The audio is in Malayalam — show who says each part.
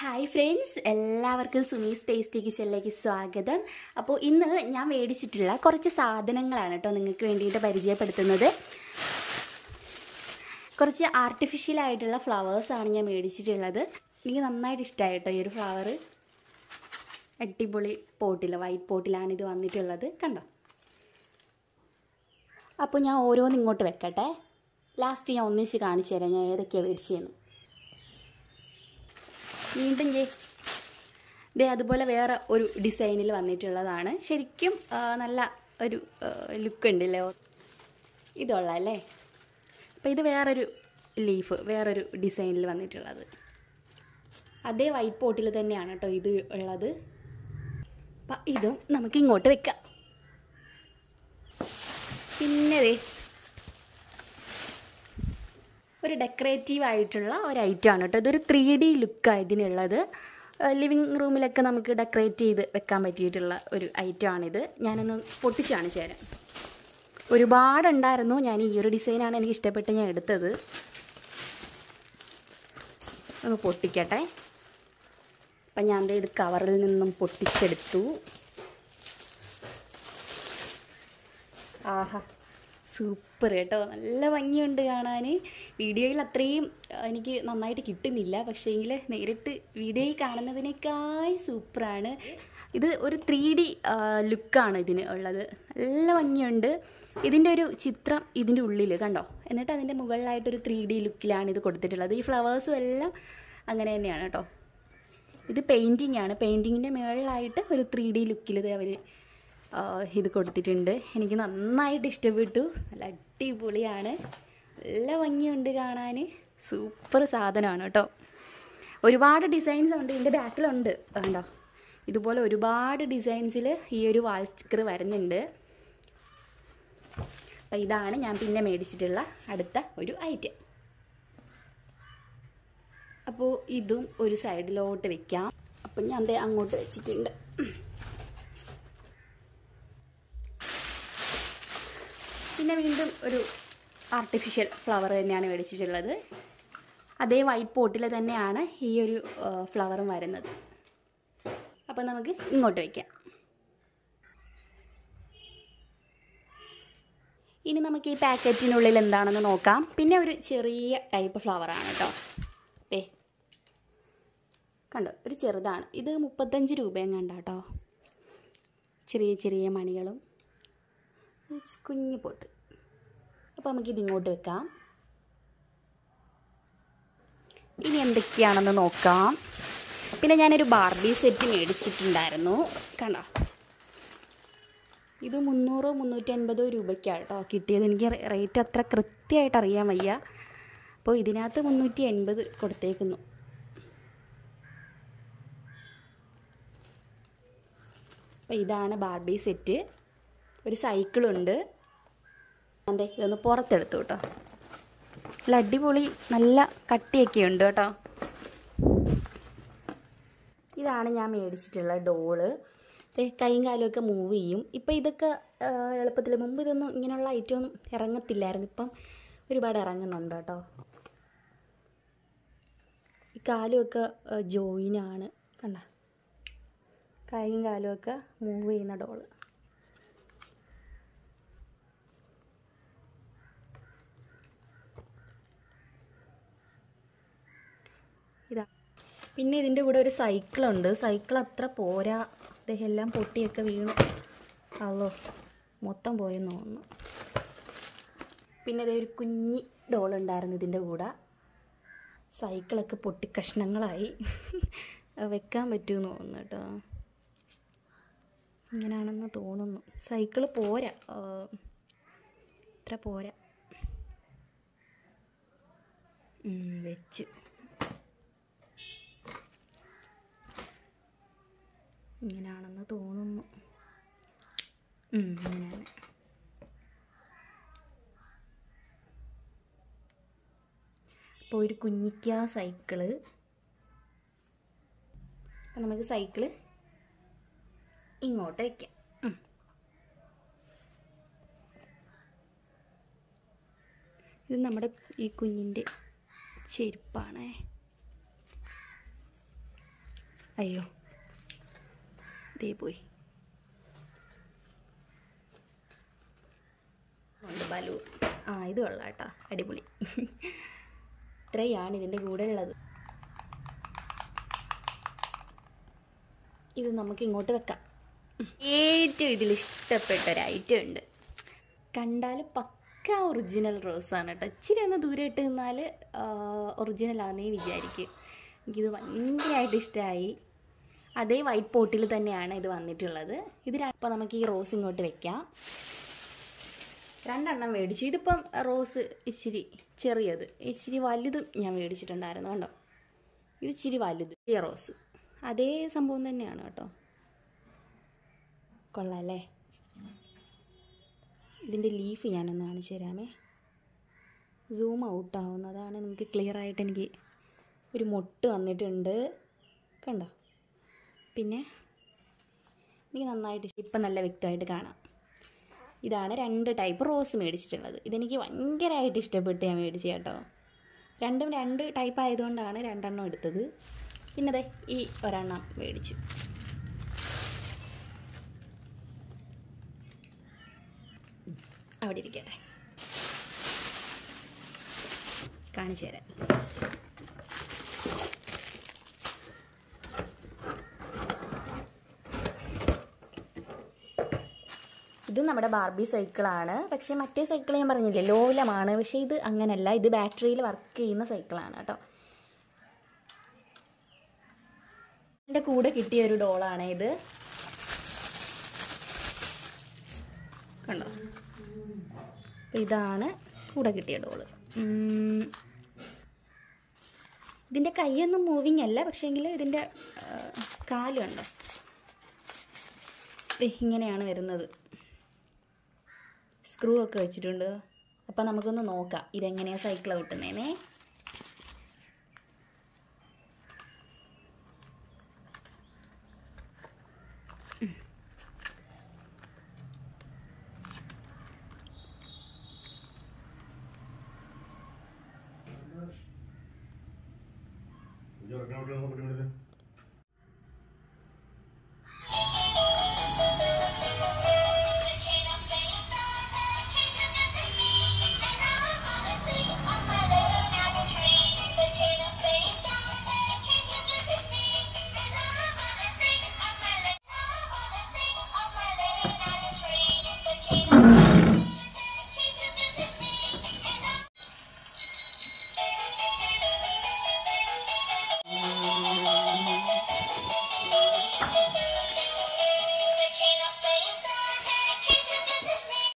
Speaker 1: ഹായ് ഫ്രണ്ട്സ് എല്ലാവർക്കും സുമീസ് ടേസ്റ്റി കിച്ചണിലേക്ക് സ്വാഗതം അപ്പോൾ ഇന്ന് ഞാൻ മേടിച്ചിട്ടുള്ള കുറച്ച് സാധനങ്ങളാണ് കേട്ടോ നിങ്ങൾക്ക് വേണ്ടിയിട്ട് പരിചയപ്പെടുത്തുന്നത് കുറച്ച് ആർട്ടിഫിഷ്യൽ ആയിട്ടുള്ള ഫ്ലവേഴ്സാണ് ഞാൻ മേടിച്ചിട്ടുള്ളത് എനിക്ക് നന്നായിട്ട് ഇഷ്ടമായി കേട്ടോ ഈ ഒരു ഫ്ലവർ അടിപൊളി പോട്ടിൽ വൈറ്റ് പോട്ടിലാണ് ഇത് വന്നിട്ടുള്ളത് കണ്ടോ അപ്പോൾ ഞാൻ ഓരോന്ന് ഇങ്ങോട്ട് വെക്കട്ടെ ലാസ്റ്റ് ഞാൻ ഒന്നിച്ച് കാണിച്ചു തരാം ഞാൻ ഏതൊക്കെയാണ് മേടിച്ചതെന്ന് വീണ്ടും ജെ ദേ അതുപോലെ വേറെ ഒരു ഡിസൈനിൽ വന്നിട്ടുള്ളതാണ് ശരിക്കും ആ, നല്ല ഒരു ലുക്ക് ഉണ്ടല്ലോ ഇതുള്ള അല്ലേ അപ്പോൾ ഇത് വേറൊരു ലീഫ് വേറൊരു ഡിസൈനിൽ വന്നിട്ടുള്ളത് അതേ വൈറ്റ് പോട്ടിൽ തന്നെയാണ് കേട്ടോ ഇത് ഉള്ളത് അപ്പം ഇതും നമുക്ക് ഇങ്ങോട്ട് വെക്കാം പിന്നെ ദേ ഒരു ഡെക്കറേറ്റീവ് ആയിട്ടുള്ള ഒരു ഐറ്റം ആണ് കേട്ടോ ഇതൊരു ത്രീ ഡി ലുക്കാണ് ഇതിനുള്ളത് ലിവിങ് റൂമിലൊക്കെ നമുക്ക് ഡെക്കറേറ്റ് ചെയ്ത് വെക്കാൻ പറ്റിയിട്ടുള്ള ഒരു ഐറ്റം ആണിത് ഞാനൊന്ന് പൊട്ടിച്ച് കാണിച്ചു തരാം ഒരുപാടുണ്ടായിരുന്നു ഞാൻ ഈ ഒരു ഡിസൈനാണ് എനിക്ക് ഇഷ്ടപ്പെട്ട് ഞാൻ എടുത്തത് ഒന്ന് പൊട്ടിക്കട്ടെ അപ്പം ഞാൻ ദേ ഇത് കവറിൽ നിന്നും പൊട്ടിച്ചെടുത്തു ആഹാ സൂപ്പർ കേട്ടോ നല്ല ഭംഗിയുണ്ട് കാണാൻ വീഡിയോയിൽ അത്രയും ആ, എനിക്ക് നന്നായിട്ട് കിട്ടുന്നില്ല പക്ഷേങ്കിൽ നേരിട്ട് വീഡിയോയിൽ കാണുന്നതിനേക്കാൾ സൂപ്പറാണ് ഇത് ഒരു ത്രീ ഡി ലുക്കാണ് ഇതിന് ഉള്ളത് നല്ല ഭംഗിയുണ്ട് ഇതിൻ്റെ ഒരു ചിത്രം ഇതിൻ്റെ ഉള്ളിൽ കണ്ടോ എന്നിട്ട് അതിൻ്റെ മുകളിലായിട്ടൊരു ത്രീ ഡി ലുക്കിലാണ് ഇത് കൊടുത്തിട്ടുള്ളത് ഈ ഫ്ലവേഴ്സും എല്ലാം അങ്ങനെ തന്നെയാണ് കേട്ടോ ഇത് പെയിൻറ്റിംഗ് ആണ് പെയിൻറ്റിങ്ങിൻ്റെ മുകളിലായിട്ട് ഒരു ത്രീ ഡി ലുക്കിൽ ഇത് അവർ ഇത് കൊടുത്തിട്ടുണ്ട് എനിക്ക് നന്നായിട്ട് ഇഷ്ടപ്പെട്ടു നല്ല അടിപൊളിയാണ് നല്ല ഭംഗിയുണ്ട് കാണാൻ സൂപ്പർ സാധനമാണ് കേട്ടോ ഒരുപാട് ഡിസൈൻസ് ഉണ്ട് ഇതിൻ്റെ ബാക്കിലുണ്ട് കണ്ടോ ഇതുപോലെ ഒരുപാട് ഡിസൈൻസിൽ ഈ ഒരു വാൾ സ്റ്റിക്കർ വരുന്നുണ്ട് അപ്പം ഇതാണ് ഞാൻ പിന്നെ മേടിച്ചിട്ടുള്ള അടുത്ത ഒരു ഐറ്റം അപ്പോൾ ഇതും ഒരു സൈഡിലോട്ട് വെക്കാം അപ്പം ഞാൻ ദേ അങ്ങോട്ട് വെച്ചിട്ടുണ്ട് പിന്നെ വീണ്ടും ഒരു ആർട്ടിഫിഷ്യൽ ഫ്ലവർ തന്നെയാണ് മേടിച്ചിട്ടുള്ളത് അതേ വൈറ്റ് പോട്ടിൽ തന്നെയാണ് ഈ ഒരു ഫ്ലവറും വരുന്നത് അപ്പം നമുക്ക് ഇങ്ങോട്ട് വയ്ക്കാം ഇനി നമുക്ക് ഈ പാക്കറ്റിനുള്ളിൽ എന്താണെന്ന് നോക്കാം പിന്നെ ഒരു ചെറിയ ടൈപ്പ് ഫ്ലവറാണ് കേട്ടോ ദേ കണ്ടോ ഒരു ചെറുതാണ് ഇത് മുപ്പത്തഞ്ച് രൂപയും കണ്ട കേട്ടോ ചെറിയ ചെറിയ മണികളും ഒരു കുഞ്ഞു പൊട്ട് അപ്പോൾ നമുക്കിത് ഇങ്ങോട്ട് വെക്കാം ഇനി എന്തൊക്കെയാണെന്ന് നോക്കാം പിന്നെ ഞാനൊരു ബാർബി സെറ്റ് മേടിച്ചിട്ടുണ്ടായിരുന്നു കണ്ടോ ഇത് മുന്നൂറോ മുന്നൂറ്റി അൻപതോ രൂപയ്ക്കാണ് കേട്ടോ കിട്ടിയത് എനിക്ക് റേറ്റ് അത്ര കൃത്യമായിട്ട് അറിയാൻ വയ്യ അപ്പോൾ ഇതിനകത്ത് മുന്നൂറ്റി എൺപത് കൊടുത്തേക്കുന്നു അപ്പോൾ ഇതാണ് ബാർബി സെറ്റ് ഒരു സൈക്കിളുണ്ട് അതെ ഇതൊന്ന് പുറത്തെടുത്തു കേട്ടോ നല്ല അടിപൊളി നല്ല കട്ടിയൊക്കെ ഉണ്ട് കേട്ടോ ഇതാണ് ഞാൻ മേടിച്ചിട്ടുള്ള ഡോള് ദേ കൈയും കാലുമൊക്കെ മൂവ് ചെയ്യും ഇപ്പം ഇതൊക്കെ എളുപ്പത്തിൽ മുമ്പ് ഇതൊന്നും ഇങ്ങനെയുള്ള ഐറ്റം ഒന്നും ഇറങ്ങത്തില്ലായിരുന്നു ഇപ്പം ഒരുപാട് ഇറങ്ങുന്നുണ്ട് കേട്ടോ ഈ കാലുമൊക്കെ ജോയിനാണ് കണ്ട കൈയും കാലുമൊക്കെ മൂവ് ചെയ്യുന്ന ഡോള് ഇതാ പിന്നെ ഇതിൻ്റെ കൂടെ ഒരു സൈക്കിളുണ്ട് സൈക്കിൾ അത്ര പോരാ അദ്ദേഹം എല്ലാം പൊട്ടിയൊക്കെ വീണു അല്ലോ മൊത്തം പോയെന്ന് തോന്നുന്നു പിന്നെ ഇതേ ഒരു കുഞ്ഞി ഡോളുണ്ടായിരുന്നു ഇതിൻ്റെ കൂടെ സൈക്കിളൊക്കെ പൊട്ടി കഷ്ണങ്ങളായി വെക്കാൻ പറ്റുമെന്ന് തോന്നുന്നു കേട്ടോ ഇങ്ങനെയാണെന്ന് തോന്നുന്നു സൈക്കിള് പോരാ ആ, ഇത്ര പോരാ ഉം, വെച്ച് ഇങ്ങനെയാണെന്ന് തോന്നുന്നു ഉം, ഇങ്ങനെയാണ് അപ്പോൾ ഒരു കുഞ്ഞിക്ക സൈക്കിള് അപ്പം നമുക്ക് സൈക്കിള് ഇങ്ങോട്ട് വയ്ക്കാം ഉം. ഇത് നമ്മുടെ ഈ കുഞ്ഞിൻ്റെ ചെരുപ്പാണേ അയ്യോ ദേ പോയി ഉണ്ട് ബലൂ ആ ഇത് കൊള്ളാം കേട്ടോ അടിപൊളി ഇത്രയാണ് ഇതിൻ്റെ കൂടെ ഉള്ളത് ഇത് നമുക്ക് ഇങ്ങോട്ട് വെക്കാം ഏറ്റവും ഇതിൽ ഇഷ്ടപ്പെട്ട ഒരു ഐറ്റം ഉണ്ട് കണ്ടാൽ പക്ക ഒറിജിനൽ റോസാണ് കേട്ടോ ഇച്ചിരി ഒന്ന് ദൂരെ ഇട്ട് നിന്നാൽ ഒറിജിനൽ ആണെന്നേ വിചാരിക്കും എനിക്കിത് ഭയങ്കരമായിട്ട് ഇഷ്ടമായി അതേ വൈറ്റ് പോട്ടിൽ തന്നെയാണ് ഇത് വന്നിട്ടുള്ളത് ഇത് അപ്പോൾ നമുക്ക് ഈ റോസ് ഇങ്ങോട്ട് വെക്കാം രണ്ടെണ്ണം മേടിച്ചു ഇതിപ്പം റോസ് ഇച്ചിരി ചെറിയത് ഇച്ചിരി വലുതും ഞാൻ മേടിച്ചിട്ടുണ്ടായിരുന്നു കണ്ടോ ഇത് ഇച്ചിരി വലുത് ഈ റോസ് അതേ സംഭവം തന്നെയാണ് കേട്ടോ കൊള്ളാല്ലേ ഇതിൻ്റെ ലീഫ് ഞാനൊന്ന് കാണിച്ചു തരാമേ സൂം ഔട്ട് ആവുന്നതാണ് നിങ്ങൾക്ക് ക്ലിയർ ആയിട്ട് എനിക്ക് ഒരു മൊട്ട് വന്നിട്ടുണ്ട് കണ്ടോ പിന്നെ എനിക്ക് നന്നായിട്ട് ഇഷ്ടം- ഇപ്പം നല്ല വ്യക്തമായിട്ട് കാണാം ഇതാണ് രണ്ട് ടൈപ്പ് റോസ് മേടിച്ചിട്ടുള്ളത് ഇതെനിക്ക് ഭയങ്കരമായിട്ട് ഇഷ്ടപ്പെട്ട് ഞാൻ മേടിച്ചു കേട്ടോ രണ്ടും രണ്ട് ടൈപ്പ് ആയതുകൊണ്ടാണ് രണ്ടെണ്ണം എടുത്തത് പിന്നെ ദേ ഈ ഒരെണ്ണം മേടിച്ചു അവിടെ ഇരിക്കട്ടെ കാണിച്ചു തരാം ഇത് നമ്മുടെ ബാർബി സൈക്കിളാണ് പക്ഷേ മറ്റേ സൈക്കിൾ ഞാൻ പറഞ്ഞില്ലേ ലോലമാണ് പക്ഷേ ഇത് അങ്ങനല്ല ഇത് ബാറ്ററിയിൽ വർക്ക് ചെയ്യുന്ന സൈക്കിളാണ് കേട്ടോ എൻ്റെ കൂടെ കിട്ടിയ ഒരു ഡോളാണ് ഇത് കണ്ടോ അപ്പോൾ ഇതാണ് കൂടെ കിട്ടിയ ഡോള് ഉം. ഇതിൻ്റെ കൈയൊന്നും മൂവിങ് അല്ല പക്ഷേങ്കിൽ ഇതിൻ്റെ കാല് കണ്ടോ ദേ ഇങ്ങനെയാണ് വരുന്നത് സ്ക്രൂ ഒക്കെ വെച്ചിട്ടുണ്ട് അപ്പം നമുക്കൊന്ന് നോക്കാം ഇതെങ്ങനെയാണ് സൈക്കിൾ കിട്ടുന്നേനെ
Speaker 2: ഇജ്ജ് ഉറങ്ങാൻ പറ്റുന്ന പറ്റി